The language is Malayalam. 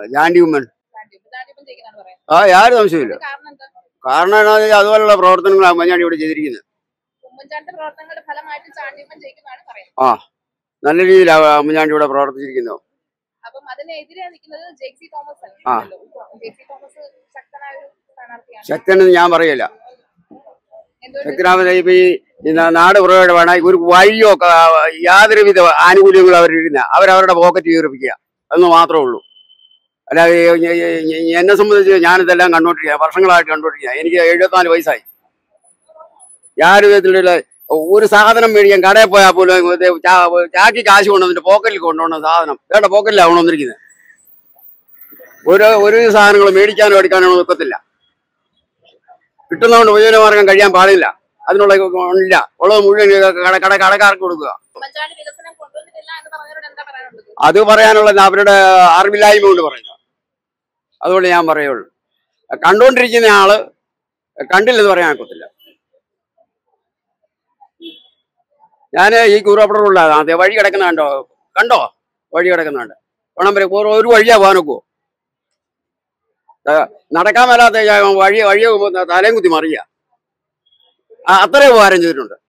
ജാൻഡി ഉമ്മൻ ചാണ്ടിയമ്മൻ ചാണ്ടിയമ്മൻ ജയിക്കുന്നതാണ് പറയുന്നത് ആ യാതൊരു സംശയമില്ല കാരണം എന്താ കാരണം എന്താണെന്ന് വെച്ചാൽ അതുപോലുള്ള പ്രവർത്തനങ്ങളാണ് ഉമ്മൻചാണ്ടി ഇവിടെ ചെയ്തിരിക്കുന്നത് ഉമ്മൻചാണ്ടി പ്രവർത്തനങ്ങളുടെ ഫലമായിട്ട് ചാണ്ടിയമ്മൻ ജയിക്കുന്നതാണ് പറയുന്നത് നല്ല രീതിയിലാണ് ഉമ്മൻചാണ്ടി ഇവിടെ പ്രവർത്തിച്ചിരിക്കുന്നത് അപ്പം അതിനെതിരെ നിൽക്കുന്നത് ജെക്സി തോമസ് ആ. അല്ലല്ലോ ജെക്സി തോമസ് ശക്തനായ ഒരു സ്ഥാനാർത്ഥിയാണ് ശക്തനെന്ന് ഞാൻ പറയില്ല എന്തുകൊണ്ട് ശക്തനാമനെ ഇപ്പൊ ഈ ഈ നാ- നാട് പുറകെടുവാണ് ഒരു വഴിയോ ക- യാതൊരുവിധ ആനുകൂല്യങ്ങളും അവരിടുന്ന അവരവരുടെ പോക്കറ്റ് കീറിപ്പിക്കുക എന്ന് മാത്രമേ ഉള്ളൂ അല്ലാതെ ഈ- ഈ- ഈ- ഈ- എന്നെ സംബന്ധിച്ച് ഞാനിതെല്ലാം കണ്ടോണ്ടിരിക്കുക വർഷങ്ങളായിട്ട് കണ്ടോണ്ടിരിക്കുക എനിക്ക് എഴുപത്തിനാല് വയസ്സായി യാതൊരു വിധത്തിലുള്ള ഒരു സാധനം മേടിക്കാൻ കടയിൽ പോയാൽ പോലും ഇത് ചാ- ചാക്കി കാശ് കൊണ്ടുവന്നിട്ട് പോക്കറ്റിൽ കൊണ്ടുപോകുന്ന സാധനം വേണ്ട പോക്കറ്റിലാണ് കൊണ്ടുവന്നിരിക്കുന്നത് ഒരു ഒരു സാധനങ്ങൾ മേടിക്കാനോ എടുക്കാനോ ഒക്കത്തില്ല കിട്ടുന്നതുകൊണ്ട് ഉപജീവനമാർഗം കഴിയാൻ പാടില്ല അതിനുള്ള ഇല്ല ഉള്ളത് മുഴുവൻ കട കട കടക്കാർക്ക് കൊടുക്കുക ഉമ്മൻചാണ്ടി വികസനം കൊണ്ടുവന്നിട്ടില്ല എന്ന് പറഞ്ഞവരോട് എന്താ പറയാനുള്ളത് അത് പറയാനുള്ള അവരുടെ അറിവില്ലായ്മ കൊണ്ട് പറയുന്നത് അതുകൊണ്ട് ഞാൻ പറയുള്ളൂ കണ്ടുകൊണ്ടിരിക്കുന്ന ആള് കണ്ടില്ലെന്ന് പറയാൻ ഒക്കത്തില്ല ഞാൻ ഈ കൂറപ്പുറമുള്ള അതെ വഴി കിടക്കുന്ന കണ്ടോ കണ്ടോ വഴി കിടക്കുന്നുണ്ട് വേണം വരെ ഒരു- ഒരു വഴിയാ പോകാനൊക്കുവോ നടക്കാൻ മേലാത്ത വഴി വഴി തലയും കുത്തി മറിയുക അത്രയും ഉപകാരം ചെയ്തിട്ടുണ്ട്